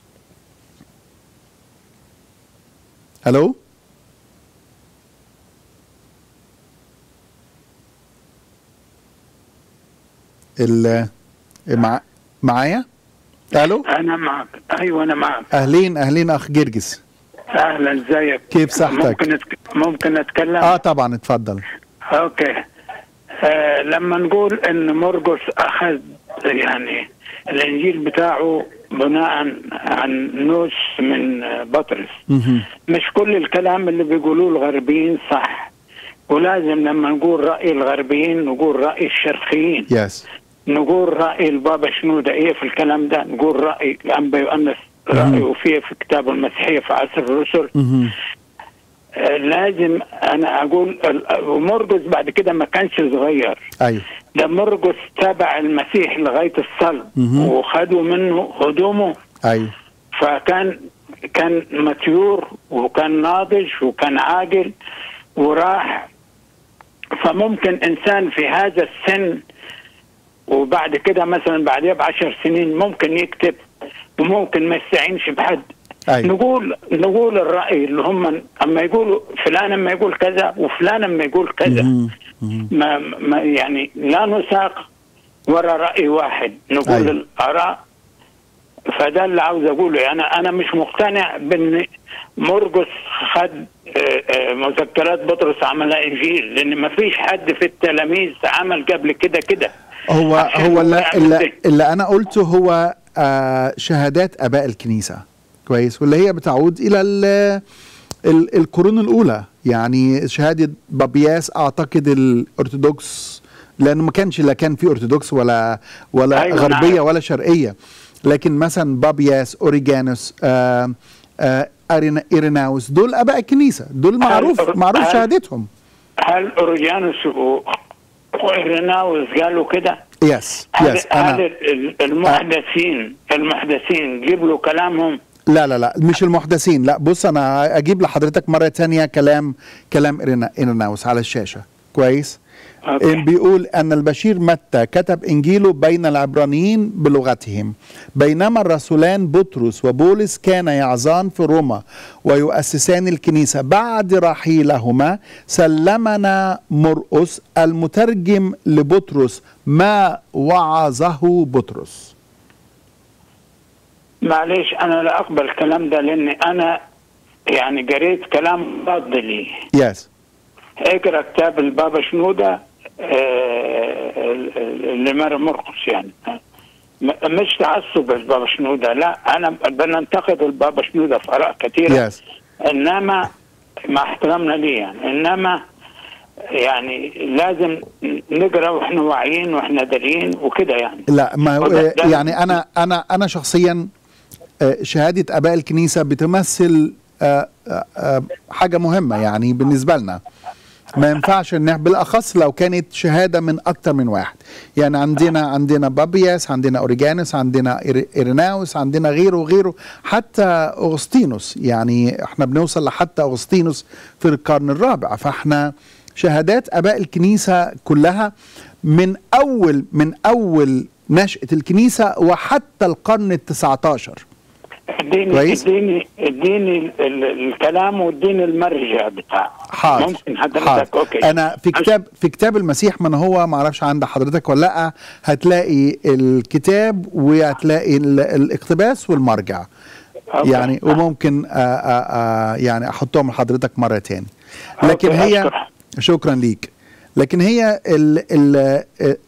الو ال مع معايا الو انا معك ايوه انا معك اهلين اهلين اخ جرجس اهلا ازيك كيف صحتك؟ ممكن أتك... ممكن اتكلم اه طبعا اتفضل اوكي آه لما نقول ان مرقس اخذ يعني الانجيل بتاعه بناء عن نوس من آه، بطرس مهم. مش كل الكلام اللي بيقولوه الغربيين صح ولازم لما نقول راي الغربيين نقول راي الشرقيين يس نقول راي البابا شنودة ايه في الكلام ده نقول راي الانبا يؤنس رايه فيه في كتاب المسيحيه في عصر الرسل مهم. آه، لازم انا اقول ال- ومرقس بعد كده ما كانش صغير ايوه ده مرقس تابع المسيح لغايه الصلب مهم. وخدوا منه هدومه ايوه فكان كان متيور وكان ناضج وكان عاقل وراح فممكن انسان في هذا السن وبعد كده مثلا بعدها بعشر سنين ممكن يكتب وممكن ما يستعينش بحد ايوه نقول نقول الراي اللي هم اما يقولوا فلان اما يقول كذا وفلان اما يقول كذا مهم. مهم. ما, ما يعني لا نساق ورا راي واحد نقول أيوة. أيوة. الاراء فده اللي عاوز اقوله انا انا مش مقتنع بان مرقس خد آه، آه، مذكرات بطرس عملها انجيل لان ما فيش حد في التلاميذ عمل قبل كده كده هو عشان هو اللي, يعمل اللي, ده. اللي انا قلته هو آه شهادات اباء الكنيسه كويس واللي هي بتعود الى ال ال القرون الاولى يعني شهاده بابياس اعتقد الارثوذكس لانه ما كانش لا كان في ارثوذكس ولا ولا أيوة، غربيه نعم. ولا شرقيه لكن مثلا بابياس اوريجانوس آه آه أرينا- إيريناوس دول اباء الكنيسه دول معروف هل- معروف هل- شهادتهم هل اوريجانوس و- وإيريناوس قالوا كده؟ يس هل, يس هل انا ال- المحدثين المحدثين جيبوا كلامهم لا لا لا مش المحدثين لا بص انا اجيب لحضرتك مره تانية كلام كلام إيرينا- ايريناوس على الشاشه كويس أوكي. بيقول أن البشير متى كتب إنجيله بين العبرانيين بلغتهم بينما الرسولان بطرس وبولس كان يعظان في روما ويؤسسان الكنيسة بعد رحيلهما سلمنا مرقس المترجم لبطرس ما وعظه بطرس معليش انا لا اقبل الكلام ده لاني انا يعني قريت كلام ضد لي يس اقرا كتاب البابا شنوده آه، لمر مرقس يعني م- مش تعصب البابا شنوده لا انا بننتقد البابا شنوده في اراء كثيره يس انما مع احترامنا ليه يعني انما يعني لازم نقرا واحنا واعيين واحنا دارين وكده يعني لا ما هو وده- ده- يعني انا انا انا شخصيا آه، شهاده اباء الكنيسه بتمثل آه، آه، آه، حاجه مهمه يعني بالنسبه لنا ما ينفعش ان بالاخص لو كانت شهاده من اكتر من واحد يعني عندنا عندنا بابياس عندنا اوريجانوس عندنا إير- ايريناوس عندنا غيره وغيره حتى اغسطينوس يعني احنا بنوصل لحتى اغسطينوس في القرن الرابع فاحنا شهادات اباء الكنيسه كلها من اول من اول نشاه الكنيسه وحتى القرن التسعة عشر اديني كويس. اديني اديني ال- ال- الكلام واديني المرجع بتاعه حاضر ممكن حضرتك حاضر. اوكي انا في كتاب في كتاب المسيح من هو ما اعرفش عند حضرتك ولا لا هتلاقي الكتاب وهتلاقي ال- الاقتباس والمرجع أوكي. يعني وممكن آآ آآ يعني احطهم لحضرتك مره تاني لكن أوكي، هي أشكر. شكرا ليك لكن هي ال ال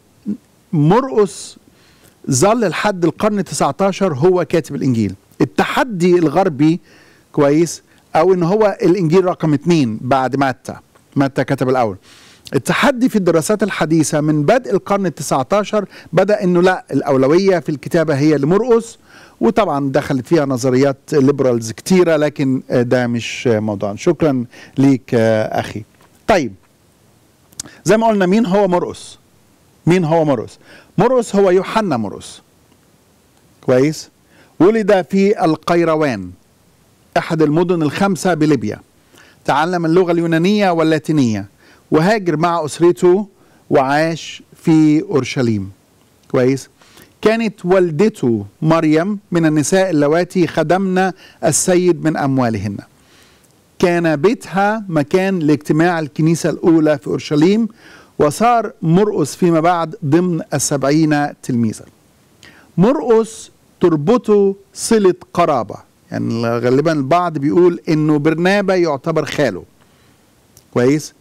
مرقس ظل لحد القرن 19 هو كاتب الانجيل التحدي الغربي كويس او ان هو الانجيل رقم اتنين بعد متى متى كتب الاول التحدي في الدراسات الحديثه من بدء القرن ال 19 بدا انه لا الاولويه في الكتابه هي لمرقس وطبعا دخلت فيها نظريات ليبرالز كتيره لكن آه، ده مش آه، موضوعنا شكرا ليك آه، اخي طيب زي ما قلنا مين هو مرقس مين هو مرقس مرقس هو يوحنا مرقس كويس ولد في القيروان احد المدن الخمسه بليبيا تعلم اللغه اليونانيه واللاتينيه وهاجر مع اسرته وعاش في اورشليم كويس كانت والدته مريم من النساء اللواتي خدمن السيد من اموالهن كان بيتها مكان لاجتماع الكنيسة الأولى في أورشليم وصار مرقس فيما بعد ضمن السبعين تلميذا مرقس تربطه صلة قرابة يعني غالبا البعض بيقول انه برنابا يعتبر خاله كويس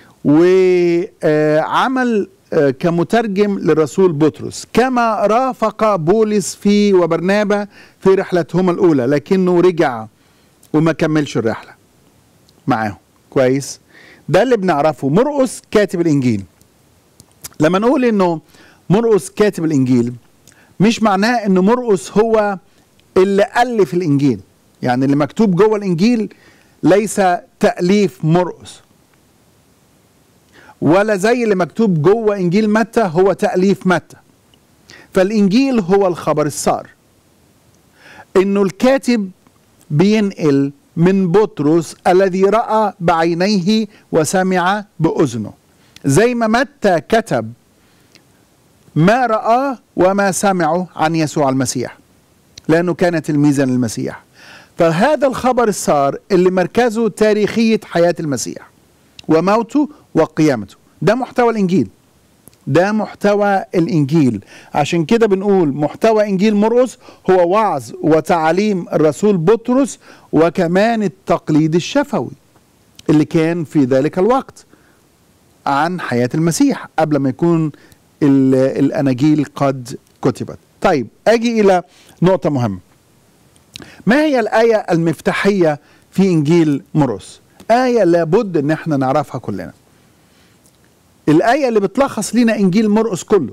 وعمل كمترجم للرسول بطرس كما رافق بولس في وبرنابا في رحلتهما الأولى لكنه رجع وما كملش الرحلة معاهم كويس ده اللي بنعرفه مرقس كاتب الإنجيل لما نقول إنه مرقس كاتب الإنجيل مش معناه إنه مرقس هو اللي ألف الإنجيل يعني اللي مكتوب جوه الإنجيل ليس تأليف مرقس ولا زي اللي مكتوب جوه انجيل متى هو تاليف متى فالانجيل هو الخبر السار انه الكاتب بينقل من بطرس الذي راى بعينيه وسمع باذنه زي ما متى كتب ما راه وما سمعه عن يسوع المسيح لانه كان تلميذا للمسيح فهذا الخبر السار اللي مركزه تاريخيه حياه المسيح وموته وقيامته ده محتوى الانجيل ده محتوى الانجيل عشان كده بنقول محتوى انجيل مرقس هو وعظ وتعاليم الرسول بطرس وكمان التقليد الشفوي اللي كان في ذلك الوقت عن حياة المسيح قبل ما يكون الاناجيل قد كتبت طيب اجي الى نقطة مهمة ما هي الآية المفتاحية في انجيل مرقس آية لابد إن احنا نعرفها كلنا. الآية اللي بتلخص لنا إنجيل مرقس كله.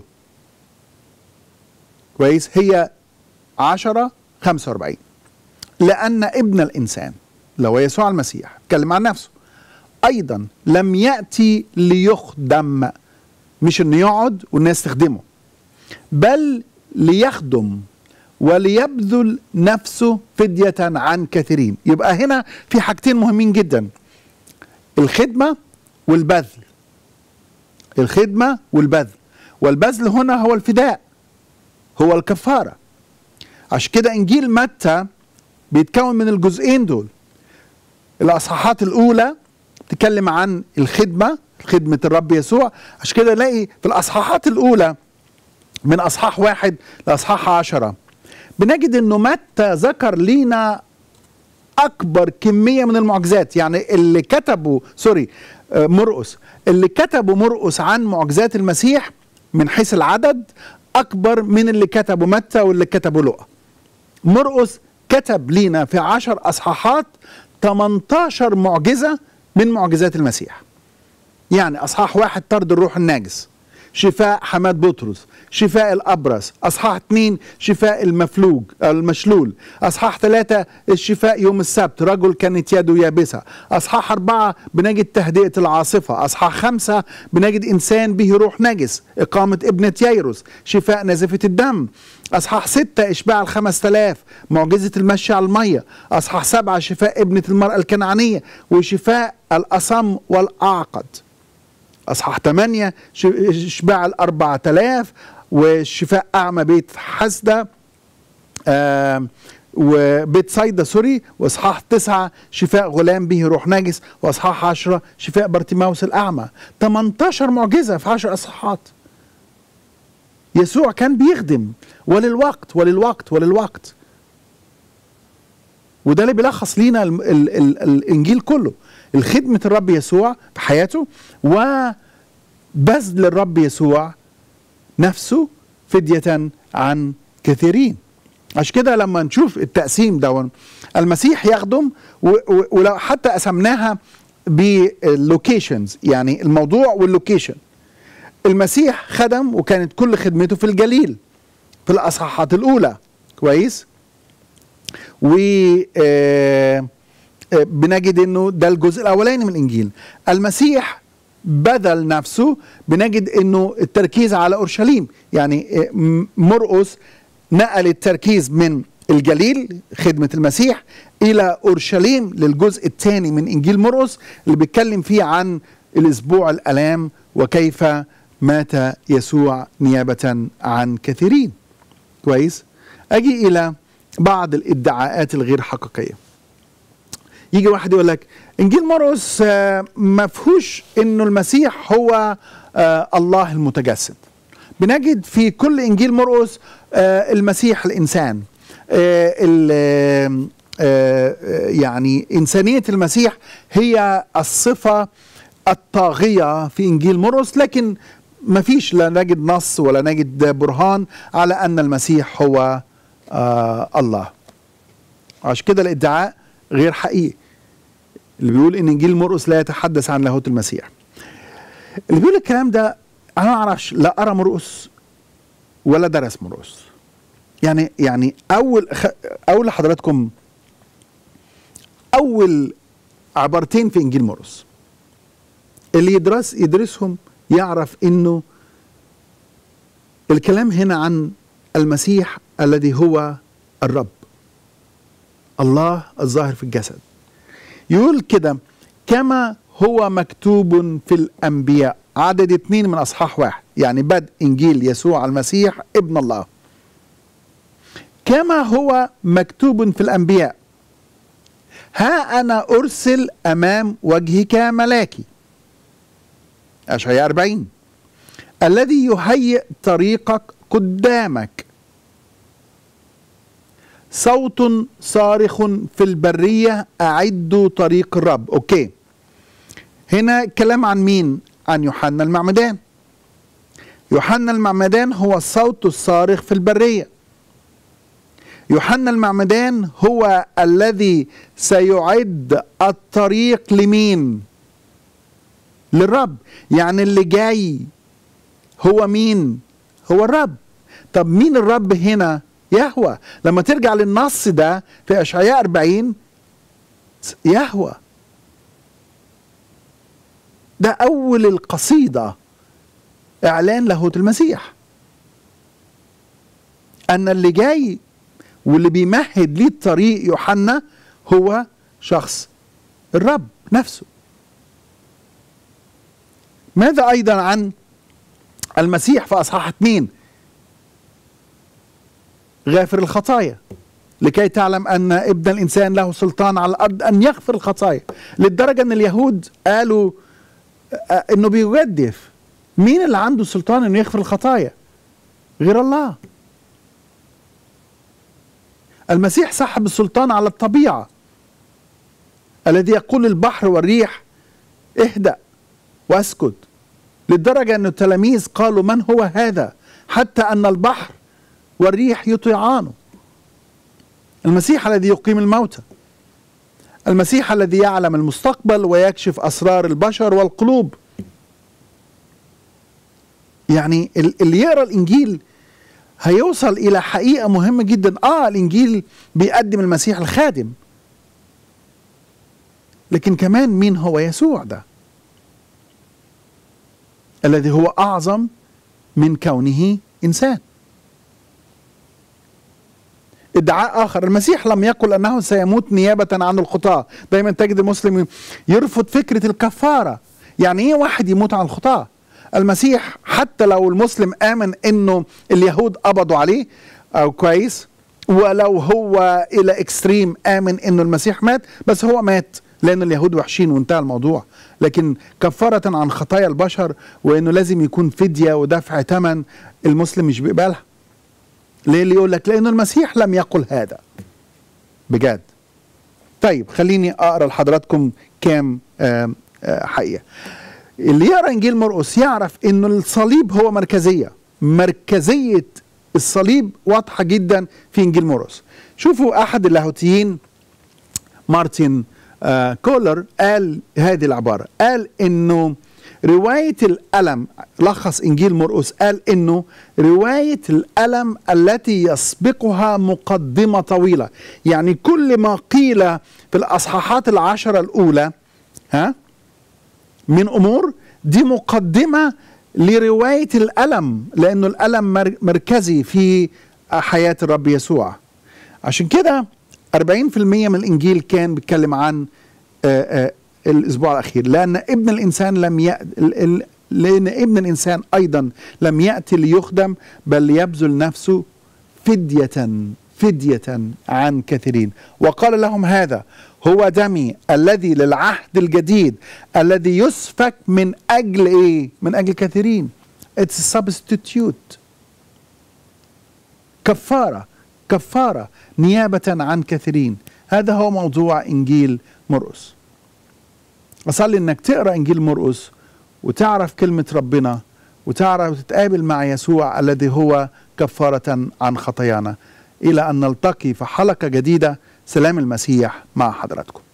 كويس؟ هي 10 45 لأن ابن الإنسان اللي هو يسوع المسيح اتكلم عن نفسه أيضا لم يأتي ليخدم مش إنه يقعد والناس تخدمه بل ليخدم وليبذل نفسه فدية عن كثيرين يبقى هنا في حاجتين مهمين جدا الخدمة والبذل الخدمة والبذل والبذل هنا هو الفداء هو الكفارة عشان كده إنجيل متى بيتكون من الجزئين دول الأصحاحات الأولى تتكلم عن الخدمة خدمة الرب يسوع عشان كده نلاقي في الأصحاحات الأولى من أصحاح واحد لأصحاح عشرة بنجد أنه متى ذكر لينا أكبر كمية من المعجزات يعني اللي كتبوا سوري آه، مرقس اللي كتبوا مرقس عن معجزات المسيح من حيث العدد أكبر من اللي كتبوا متى واللي كتبوا لقى مرقس كتب لينا في عشر أصحاحات 18 معجزة من معجزات المسيح يعني أصحاح واحد طرد الروح الناجس شفاء حماد بطرس شفاء الأبرص أصحاح اثنين شفاء المفلوج المشلول أصحاح ثلاثة الشفاء يوم السبت رجل كانت يده يابسة أصحاح أربعة بنجد تهدئة العاصفة أصحاح خمسة بنجد إنسان به روح نجس إقامة ابنة ييروس شفاء نزفة الدم أصحاح ستة إشباع الخمس تلاف معجزة المشي على المية أصحاح سبعة شفاء ابنة المرأة الكنعانية وشفاء الأصم والأعقد اصحاح 8 ش- اشباع ال 4000 وشفاء اعمى بيت حسده آم، وبيت صيدا سوري واصحاح 9 شفاء غلام به روح نجس واصحاح 10 شفاء بارتيماوس الاعمى 18 معجزه في 10 اصحاحات يسوع كان بيخدم وللوقت وللوقت وللوقت وده اللي بيلخص لينا ال ال ال الانجيل كله الخدمه الرب يسوع في حياته وبذل الرب يسوع نفسه فدية عن كثيرين عشان كده لما نشوف التقسيم دون المسيح يخدم و- و- ولو حتى قسمناها باللوكيشنز يعني الموضوع واللوكيشن المسيح خدم وكانت كل خدمته في الجليل في الاصحاحات الاولى كويس و آه، آه، بنجد انه ده الجزء الاولاني من الانجيل المسيح بذل نفسه بنجد انه التركيز على اورشليم يعني آه، م- مرقس نقل التركيز من الجليل خدمة المسيح إلى أورشليم للجزء الثاني من إنجيل مرقس اللي بيتكلم فيه عن الأسبوع الألام وكيف مات يسوع نيابة عن كثيرين كويس أجي إلى بعض الادعاءات الغير حقيقية يجي واحد يقول لك انجيل مرقس آه، ما فيهوش انه المسيح هو آه، الله المتجسد بنجد في كل انجيل مرقس آه، المسيح الانسان آه، ال- آه، آه، يعني انسانيه المسيح هي الصفه الطاغيه في انجيل مرقس لكن ما فيش لا نجد نص ولا نجد برهان على ان المسيح هو آه الله عشان كده الادعاء غير حقيقي اللي بيقول ان انجيل مرقس لا يتحدث عن لاهوت المسيح اللي بيقول الكلام ده انا ما اعرفش لا ارى مرقس ولا درس مرقس يعني يعني اول خ... اول لحضراتكم اول عبارتين في انجيل مرقس اللي يدرس يدرسهم يعرف انه الكلام هنا عن المسيح الذي هو الرب الله الظاهر في الجسد يقول كده كما هو مكتوب في الأنبياء عدد اتنين من أصحاح واحد يعني بدء إنجيل يسوع المسيح ابن الله كما هو مكتوب في الأنبياء ها أنا أرسل أمام وجهك ملاكي أشعياء 40 الذي يهيئ طريقك قدامك صوت صارخ في البرية أعدوا طريق الرب أوكي هنا كلام عن مين عن يوحنا المعمدان يوحنا المعمدان هو الصوت الصارخ في البرية يوحنا المعمدان هو الذي سيعد الطريق لمين للرب يعني اللي جاي هو مين هو الرب طب مين الرب هنا يهوى لما ترجع للنص ده في اشعياء 40 يهوى ده اول القصيده اعلان لاهوت المسيح ان اللي جاي واللي بيمهد ليه الطريق يوحنا هو شخص الرب نفسه ماذا ايضا عن المسيح في اصحاح اتنين غافر الخطايا لكي تعلم ان ابن الانسان له سلطان على الارض ان يغفر الخطايا للدرجه ان اليهود قالوا آه، انه بيجدف مين اللي عنده سلطان انه يغفر الخطايا غير الله المسيح سحب السلطان على الطبيعه الذي يقول للبحر والريح اهدأ واسكت للدرجة أن التلاميذ قالوا من هو هذا حتى أن البحر والريح يطيعانه المسيح الذي يقيم الموتى المسيح الذي يعلم المستقبل ويكشف أسرار البشر والقلوب يعني ال- اللي يقرأ الإنجيل هيوصل إلى حقيقة مهمة جدا آه الإنجيل بيقدم المسيح الخادم لكن كمان مين هو يسوع ده الذي هو اعظم من كونه انسان ادعاء اخر المسيح لم يقل انه سيموت نيابه عن الخطاه دايما تجد المسلم يرفض فكره الكفاره يعني ايه واحد يموت عن الخطاه المسيح حتى لو المسلم امن انه اليهود قبضوا عليه او كويس ولو هو الى اكستريم امن انه المسيح مات بس هو مات لان اليهود وحشين وانتهى الموضوع لكن كفاره عن خطايا البشر وانه لازم يكون فديه ودفع ثمن المسلم مش بيقبلها ليه اللي يقول لك لانه المسيح لم يقل هذا بجد طيب خليني اقرا لحضراتكم كام آم، آه، حقيقه اللي يقرا انجيل مرقس يعرف انه الصليب هو مركزيه مركزيه الصليب واضحه جدا في انجيل مرقس شوفوا احد اللاهوتيين مارتن آه كولر قال هذه العبارة قال انه رواية الألم لخص إنجيل مرقس قال انه رواية الألم التي يسبقها مقدمة طويلة يعني كل ما قيل في الأصحاحات العشرة الأولى ها من أمور دي مقدمة لرواية الألم لأنه الألم مر- مركزي في حياة الرب يسوع عشان كده 40% من الانجيل كان بيتكلم عن آه، آه، الاسبوع الاخير لان ابن الانسان لم يأت لان ابن الانسان ايضا لم ياتي ليخدم بل ليبذل نفسه فديه فديه عن كثيرين وقال لهم هذا هو دمي الذي للعهد الجديد الذي يسفك من اجل ايه من اجل كثيرين it's a substitute كفارة كفارة نيابة عن كثيرين هذا هو موضوع إنجيل مرقس أصلي إنك تقرأ إنجيل مرقس وتعرف كلمة ربنا وتعرف تتقابل مع يسوع الذي هو كفارة عن خطايانا إلى أن نلتقي في حلقة جديدة سلام المسيح مع حضراتكم